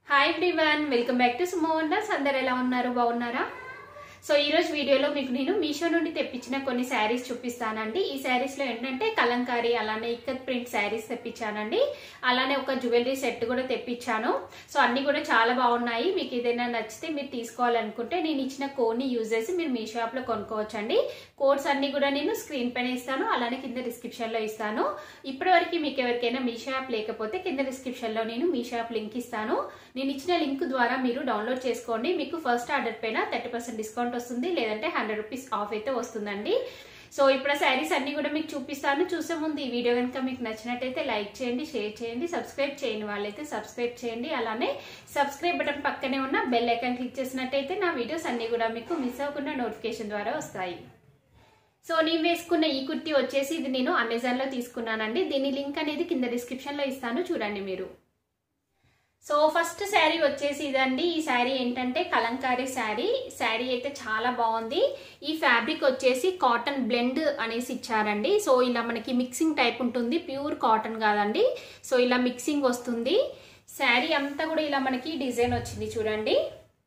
hi everyone welcome back to Sumo Wonders అందరు ఎలా ఉన్నారు బాగున్నారా సో ఈ రోజు వీడియోలో మీకు నేను మీషో నుండి తెప్పించిన కొన్ని శారీస్ చూపిస్తానండి ఈ శారీస్ లో ఏంటంటే కలంకారీ అలానే ఇక్కత్ ప్రింట్ శారీస్ తెప్పించానండి అలానే ఒక జ్యువెలరీ సెట్ కూడా తెప్పించాను సో అన్ని కూడా చాలా బాగున్నాయి మీకు ఏదైనా నచ్చితే మీరు తీసుకోవాలనుకుంటే నేను ఇచ్చిన కోడ్ ని యూజ్ చేసి మీరు మీ షాప్ లో కొనుక్కోవచ్చండి కోడ్స్ అన్ని కూడా నేను స్క్రీన్ పైన ఇస్తాను అలానే కింద డిస్క్రిప్షన్ లో ఇస్తాను ఇప్పటి వరకు మీకు ఎవరికైనా మీ షాప్ లేకపోతే కింద డిస్క్రిప్షన్ లో నేను మీ షాప్ లింక్ ఇస్తాను నేను ఇచ్చిన లింక్ ద్వారా మీరు డౌన్లోడ్ చేసుకోండి మీకు ఫస్ట్ ఆర్డర్ పైన థర్టీ పర్సెంట్ డిస్కౌంట్ వస్తుంది లేదంటే హండ్రెడ్ రూపీస్ ఆఫ్ అయితే వస్తుందండి సో ఇప్పుడు ఆ శారీస్ అన్ని కూడా మీకు చూపిస్తాను చూసే ముందు ఈ వీడియో కనుక మీకు నచ్చినట్టయితే లైక్ చేయండి షేర్ చేయండి సబ్స్క్రైబ్ చేయని వాళ్ళైతే సబ్స్క్రైబ్ చేయండి అలానే సబ్స్క్రైబ్ బటన్ పక్కనే ఉన్న బెల్ ఐకాన్ క్లిక్ చేసినట్టయితే నా వీడియోస్ అన్ని కూడా మీకు మిస్ అవ్వకుండా నోటిఫికేషన్ ద్వారా వస్తాయి సో నేను వేసుకున్న ఈ కుర్తీ వచ్చేసి ఇది నేను అమెజాన్ లో తీసుకున్నానండి దీని లింక్ అనేది కింద డిస్క్రిప్షన్ లో ఇస్తాను చూడండి మీరు సో ఫస్ట్ శారీ వచ్చేసి ఇదండి ఈ శారీ ఏంటంటే కలంకారీ శారీ శారీ అయితే చాలా బాగుంది ఈ ఫ్యాబ్రిక్ వచ్చేసి కాటన్ బ్లెండ్ అనేసి ఇచ్చారండి సో ఇలా మనకి మిక్సింగ్ టైప్ ఉంటుంది ప్యూర్ కాటన్ కాదండి సో ఇలా మిక్సింగ్ వస్తుంది శారీ అంతా కూడా ఇలా మనకి డిజైన్ వచ్చింది చూడండి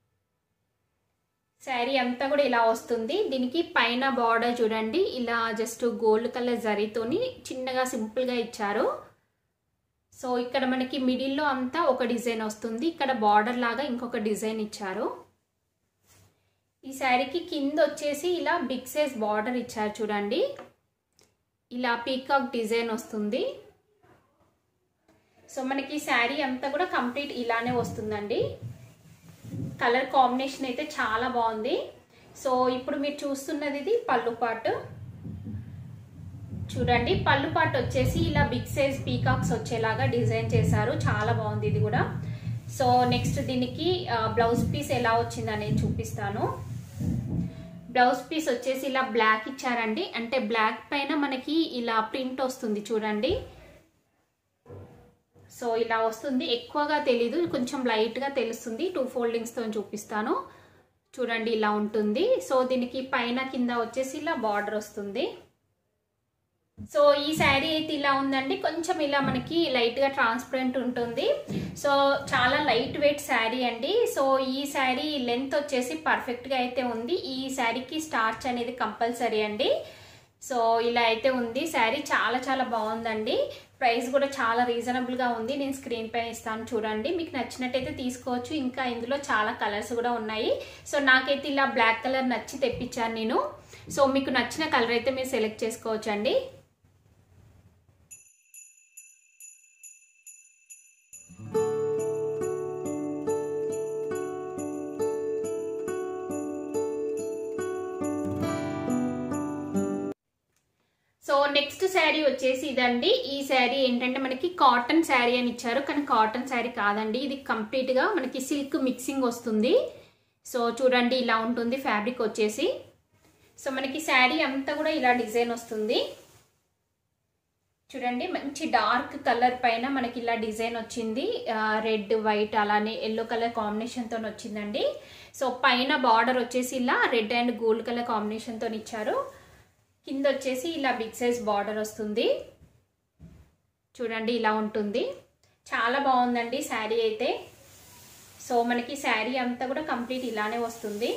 శారీ అంతా కూడా ఇలా వస్తుంది దీనికి పైన బార్డర్ చూడండి ఇలా జస్ట్ గోల్డ్ కలర్ జరీతోని చిన్నగా సింపుల్గా ఇచ్చారు సో ఇక్కడ మనకి మిడిల్లో అంతా ఒక డిజైన్ వస్తుంది ఇక్కడ బార్డర్ లాగా ఇంకొక డిజైన్ ఇచ్చారు ఈ శారీకి కింద వచ్చేసి ఇలా బిగ్ సైజ్ బార్డర్ ఇచ్చారు చూడండి ఇలా పీకాక్ డిజైన్ వస్తుంది సో మనకి శారీ అంతా కూడా కంప్లీట్ ఇలానే వస్తుందండి కలర్ కాంబినేషన్ అయితే చాలా బాగుంది సో ఇప్పుడు మీరు చూస్తున్నది ఇది పళ్ళు పాటు చూడండి పళ్ళు పాటు వచ్చేసి ఇలా బిగ్ సైజ్ పీకాక్స్ వచ్చేలాగా డిజైన్ చేశారు చాలా బాగుంది ఇది కూడా సో నెక్స్ట్ దీనికి బ్లౌజ్ పీస్ ఎలా వచ్చింది అనేది చూపిస్తాను బ్లౌజ్ పీస్ వచ్చేసి ఇలా బ్లాక్ ఇచ్చారండి అంటే బ్లాక్ పైన మనకి ఇలా ప్రింట్ వస్తుంది చూడండి సో ఇలా వస్తుంది ఎక్కువగా తెలీదు కొంచెం లైట్గా తెలుస్తుంది టూ ఫోల్డింగ్స్తో చూపిస్తాను చూడండి ఇలా ఉంటుంది సో దీనికి పైన కింద వచ్చేసి ఇలా బార్డర్ వస్తుంది సో ఈ శారీ అయితే ఇలా ఉందండి కొంచెం ఇలా మనకి లైట్గా ట్రాన్స్పరెంట్ ఉంటుంది సో చాలా లైట్ వెయిట్ శారీ అండి సో ఈ శారీ లెంత్ వచ్చేసి పర్ఫెక్ట్గా అయితే ఉంది ఈ శారీకి స్టార్చ్ అనేది కంపల్సరీ అండి సో ఇలా అయితే ఉంది శారీ చాలా చాలా బాగుందండి ప్రైస్ కూడా చాలా రీజనబుల్గా ఉంది నేను స్క్రీన్ పైన ఇస్తాను చూడండి మీకు నచ్చినట్టయితే తీసుకోవచ్చు ఇంకా ఇందులో చాలా కలర్స్ కూడా ఉన్నాయి సో నాకైతే ఇలా బ్లాక్ కలర్ నచ్చి తెప్పించాను నేను సో మీకు నచ్చిన కలర్ అయితే మీరు సెలెక్ట్ చేసుకోవచ్చు అండి సో నెక్స్ట్ శారీ వచ్చేసి ఇదండి ఈ శారీ ఏంటంటే మనకి కాటన్ శారీ అని ఇచ్చారు కానీ కాటన్ శారీ కాదండి ఇది కంప్లీట్గా మనకి సిల్క్ మిక్సింగ్ వస్తుంది సో చూడండి ఇలా ఉంటుంది ఫ్యాబ్రిక్ వచ్చేసి సో మనకి శారీ అంతా కూడా ఇలా డిజైన్ వస్తుంది చూడండి మంచి డార్క్ కలర్ పైన మనకి ఇలా డిజైన్ వచ్చింది రెడ్ వైట్ అలానే ఎల్లో కలర్ కాంబినేషన్తో వచ్చిందండి సో పైన బార్డర్ వచ్చేసి ఇలా రెడ్ అండ్ గోల్డ్ కలర్ కాంబినేషన్తో ఇచ్చారు కింద వచ్చేసి ఇలా బిగ్ సైజ్ బార్డర్ వస్తుంది చూడండి ఇలా ఉంటుంది చాలా బాగుందండి శారీ అయితే సో మనకి శారీ అంతా కూడా కంప్లీట్ ఇలానే వస్తుంది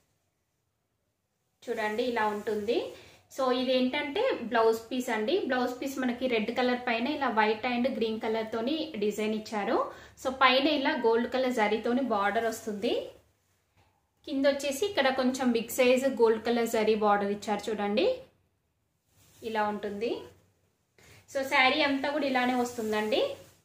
చూడండి ఇలా ఉంటుంది సో ఇది ఏంటంటే బ్లౌజ్ పీస్ అండి బ్లౌజ్ పీస్ మనకి రెడ్ కలర్ పైన ఇలా వైట్ అండ్ గ్రీన్ కలర్ తోని డిజైన్ ఇచ్చారు సో పైన ఇలా గోల్డ్ కలర్ జరీతోని బార్డర్ వస్తుంది కింద వచ్చేసి ఇక్కడ కొంచెం big size gold colour zari border ఇచ్చారు చూడండి ఇలా ఉంటుంది సో శారీ అంతా కూడా ఇలానే వస్తుందండి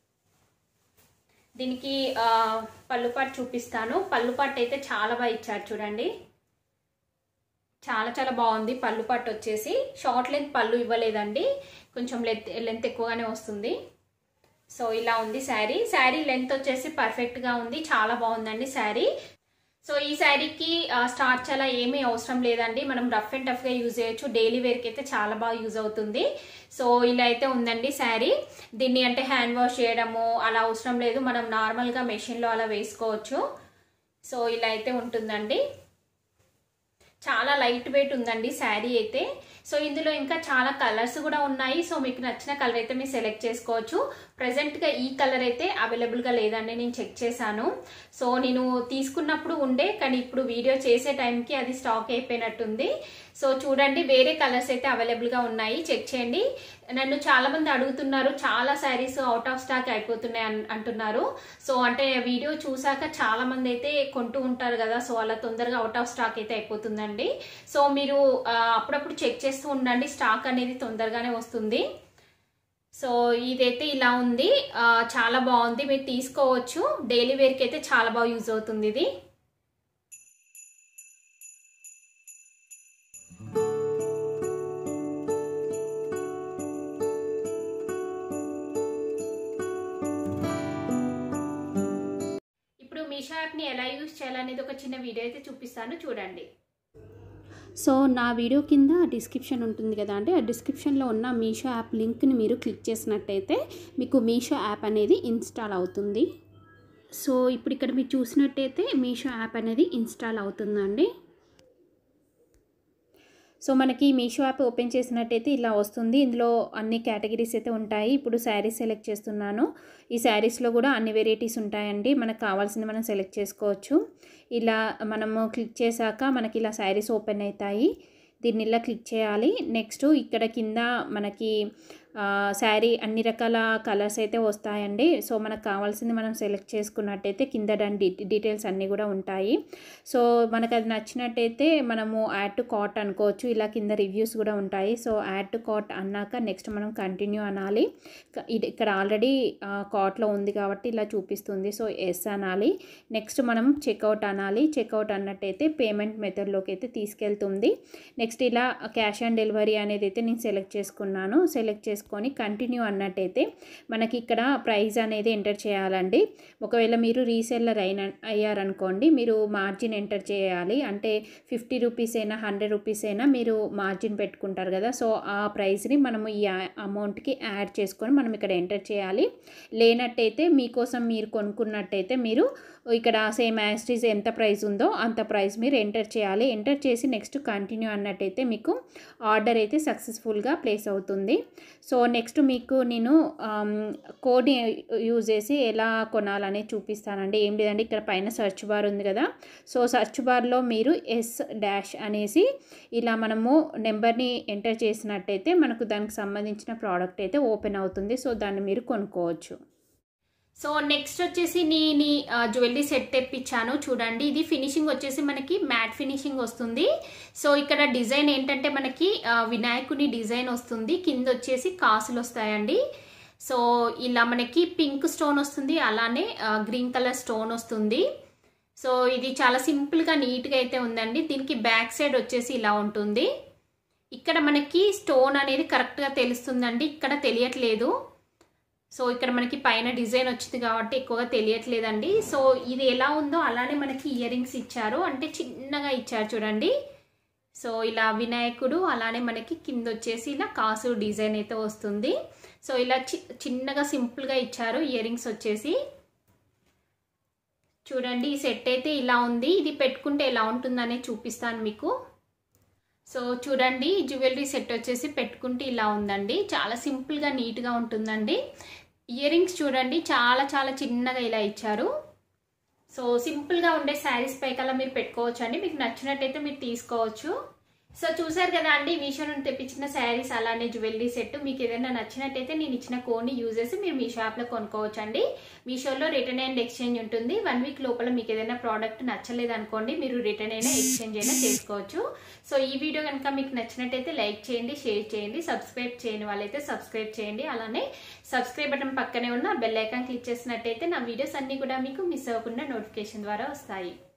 దీనికి పళ్ళుపాటు చూపిస్తాను పళ్ళుపాటు అయితే చాలా బాగా ఇచ్చారు చూడండి చాలా చాలా బాగుంది పళ్ళు పట్టు వచ్చేసి షార్ట్ లెంత్ పళ్ళు ఇవ్వలేదండి కొంచెం లెంత్ లెంత్ ఎక్కువగానే వస్తుంది సో ఇలా ఉంది శారీ శారీ లెంత్ వచ్చేసి పర్ఫెక్ట్గా ఉంది చాలా బాగుందండి శారీ సో ఈ శారీకి స్టార్చ్ అలా ఏమీ అవసరం లేదండి మనం రఫ్ అండ్ టఫ్గా యూజ్ చేయొచ్చు డైలీ వేర్కి అయితే చాలా బాగా యూజ్ అవుతుంది సో ఇలా అయితే ఉందండి శారీ దీన్ని అంటే హ్యాండ్ వాష్ చేయడము అలా అవసరం లేదు మనం నార్మల్గా మెషిన్లో అలా వేసుకోవచ్చు సో ఇలా అయితే ఉంటుందండి చాలా లైట్ వెయిట్ ఉందండి శారీ అయితే సో ఇందులో ఇంకా చాలా కలర్స్ కూడా ఉన్నాయి సో మీకు నచ్చిన కలర్ అయితే మీరు సెలెక్ట్ చేసుకోవచ్చు ప్రజెంట్గా ఈ కలర్ అయితే అవైలబుల్గా లేదండి నేను చెక్ చేశాను సో నేను తీసుకున్నప్పుడు ఉండే కానీ ఇప్పుడు వీడియో చేసే టైంకి అది స్టాక్ అయిపోయినట్టుంది సో చూడండి వేరే కలర్స్ అయితే అవైలబుల్గా ఉన్నాయి చెక్ చేయండి నన్ను చాలా మంది అడుగుతున్నారు చాలా శారీస్ అవుట్ ఆఫ్ స్టాక్ అయిపోతున్నాయి అంటున్నారు సో అంటే వీడియో చూసాక చాలా మంది అయితే కొంటూ ఉంటారు కదా సో అలా తొందరగా అవుట్ ఆఫ్ స్టాక్ అయితే అయిపోతుందండి సో మీరు అప్పుడప్పుడు చెక్ చేస్తూ ఉండండి స్టాక్ అనేది తొందరగానే వస్తుంది సో ఇదైతే ఇలా ఉంది చాలా బాగుంది మీరు తీసుకోవచ్చు డైలీ వేర్కి అయితే చాలా బాగా యూజ్ అవుతుంది ఇది ఇప్పుడు మీషో యాప్ని ఎలా యూజ్ చేయాలనేది ఒక చిన్న వీడియో అయితే చూపిస్తాను చూడండి సో నా వీడియో కింద డిస్క్రిప్షన్ ఉంటుంది కదా అంటే ఆ డిస్క్రిప్షన్లో ఉన్న మీషో యాప్ లింక్ని మీరు క్లిక్ చేసినట్టయితే మీకు మీషో యాప్ అనేది ఇన్స్టాల్ అవుతుంది సో ఇప్పుడు ఇక్కడ మీరు చూసినట్టయితే మీషో యాప్ అనేది ఇన్స్టాల్ అవుతుందండి సో మనకి మీషో యాప్ ఓపెన్ చేసినట్టయితే ఇలా వస్తుంది ఇందులో అన్ని కేటగిరీస్ అయితే ఉంటాయి ఇప్పుడు శారీస్ సెలెక్ట్ చేస్తున్నాను ఈ శారీస్లో కూడా అన్ని వెరైటీస్ ఉంటాయండి మనకు కావాల్సింది మనం సెలెక్ట్ చేసుకోవచ్చు ఇలా మనము క్లిక్ చేశాక మనకి ఇలా శారీస్ ఓపెన్ అవుతాయి దీన్ని ఇలా క్లిక్ చేయాలి నెక్స్ట్ ఇక్కడ కింద మనకి శారీ అన్ని రకాల కలర్స్ అయితే వస్తాయండి సో మనకు కావాల్సింది మనం సెలెక్ట్ చేసుకున్నట్టయితే కింద దాని డీటెయిల్స్ అన్నీ కూడా ఉంటాయి సో మనకు అది నచ్చినట్టయితే మనము యాడ్ టు కార్ట్ అనుకోవచ్చు ఇలా కింద రివ్యూస్ కూడా ఉంటాయి సో యాడ్ టు కార్ట్ అన్నాక నెక్స్ట్ మనం కంటిన్యూ అనాలి ఇది ఇక్కడ ఆల్రెడీ కార్ట్లో ఉంది కాబట్టి ఇలా చూపిస్తుంది సో ఎస్ అనాలి నెక్స్ట్ మనం చెక్అవుట్ అనాలి చెక్అవుట్ అన్నట్టయితే పేమెంట్ మెథడ్లోకి అయితే తీసుకెళ్తుంది నెక్స్ట్ ఇలా క్యాష్ ఆన్ డెలివరీ అనేది అయితే నేను సెలెక్ట్ చేసుకున్నాను సెలెక్ట్ చేసుకుని కంటిన్యూ అన్నట్టయితే మనకి ఇక్కడ ప్రైస్ అనేది ఎంటర్ చేయాలండి ఒకవేళ మీరు రీసెల్లర్ అయిన అయ్యారనుకోండి మీరు మార్జిన్ ఎంటర్ చేయాలి అంటే ఫిఫ్టీ రూపీస్ అయినా హండ్రెడ్ రూపీస్ అయినా మీరు మార్జిన్ పెట్టుకుంటారు కదా సో ఆ ప్రైస్ని మనము ఈ అమౌంట్కి యాడ్ చేసుకొని మనం ఇక్కడ ఎంటర్ చేయాలి లేనట్టయితే మీకోసం మీరు కొనుక్కున్నట్టయితే మీరు ఇక్కడ సేమ్ యాస్టీజ్ ఎంత ప్రైస్ ఉందో అంత ప్రైస్ మీరు ఎంటర్ చేయాలి ఎంటర్ చేసి నెక్స్ట్ కంటిన్యూ అన్నట్టయితే మీకు ఆర్డర్ అయితే సక్సెస్ఫుల్గా ప్లేస్ అవుతుంది సో నెక్స్ట్ మీకు నేను కోడ్ యూజ్ చేసి ఎలా కొనాలనేది చూపిస్తానండి ఏం లేదండి ఇక్కడ పైన సెర్చ్ బార్ ఉంది కదా సో సెర్చ్ బార్లో మీరు ఎస్ డాష్ అనేసి ఇలా మనము నెంబర్ని ఎంటర్ చేసినట్టయితే మనకు దానికి సంబంధించిన ప్రోడక్ట్ అయితే ఓపెన్ అవుతుంది సో దాన్ని మీరు కొనుక్కోవచ్చు సో నెక్స్ట్ వచ్చేసి నేను జ్యువెలరీ సెట్ తెప్పించాను చూడండి ఇది ఫినిషింగ్ వచ్చేసి మనకి మ్యాట్ ఫినిషింగ్ వస్తుంది సో ఇక్కడ డిజైన్ ఏంటంటే మనకి వినాయకుని డిజైన్ వస్తుంది కింద వచ్చేసి కాసులు వస్తాయండి సో ఇలా మనకి పింక్ స్టోన్ వస్తుంది అలానే గ్రీన్ కలర్ స్టోన్ వస్తుంది సో ఇది చాలా సింపుల్గా నీట్గా అయితే ఉందండి దీనికి బ్యాక్ సైడ్ వచ్చేసి ఇలా ఉంటుంది ఇక్కడ మనకి స్టోన్ అనేది కరెక్ట్గా తెలుస్తుందండి ఇక్కడ తెలియట్లేదు సో ఇక్కడ మనకి పైన డిజైన్ వచ్చింది కాబట్టి ఎక్కువగా తెలియట్లేదండి సో ఇది ఎలా ఉందో అలానే మనకి ఇయర్ రింగ్స్ ఇచ్చారు అంటే చిన్నగా ఇచ్చారు చూడండి సో ఇలా వినాయకుడు అలానే మనకి కింద వచ్చేసి ఇలా కాసు డిజైన్ అయితే వస్తుంది సో ఇలా చిన్నగా సింపుల్గా ఇచ్చారు ఇయర్ రింగ్స్ వచ్చేసి చూడండి ఈ సెట్ అయితే ఇలా ఉంది ఇది పెట్టుకుంటే ఎలా ఉంటుందనే చూపిస్తాను మీకు సో చూడండి జ్యువెలరీ సెట్ వచ్చేసి పెట్టుకుంటే ఇలా ఉందండి చాలా సింపుల్గా నీట్గా ఉంటుందండి ఇయర్ రింగ్స్ చూడండి చాలా చాలా చిన్నగా ఇలా ఇచ్చారు సో సింపుల్గా ఉండే శారీస్ పైకల్లా మీరు పెట్టుకోవచ్చు అండి మీకు నచ్చినట్టయితే మీరు తీసుకోవచ్చు సో చూసారు కదా అండి మీషో నుండి తెప్పించిన శారీస్ అలానే జ్యువెలరీ సెట్ మీకు ఏదైనా నచ్చినట్టయితే నేను ఇచ్చిన కోడ్ని యూజ్ చేసి మీరు మీ షాప్లో కొనుక్కోవచ్చు అండి మీషోలో రిటర్న్ అండ్ ఎక్స్చేంజ్ ఉంటుంది వన్ వీక్ లోపల మీకు ఏదైనా ప్రోడక్ట్ నచ్చలేదు అనుకోండి మీరు రిటర్న్ అయినా ఎక్స్చేంజ్ అయినా చేసుకోవచ్చు సో ఈ వీడియో కనుక మీకు నచ్చినట్టయితే లైక్ చేయండి షేర్ చేయండి సబ్స్క్రైబ్ చేయని వాళ్ళైతే సబ్స్క్రైబ్ చేయండి అలానే సబ్స్క్రైబ్ బటన్ పక్కనే ఉన్న బెల్ ఐకాన్ క్లిక్ చేసినట్టయితే నా వీడియోస్ అన్ని కూడా మీకు మిస్ అవ్వకుండా నోటిఫికేషన్ ద్వారా వస్తాయి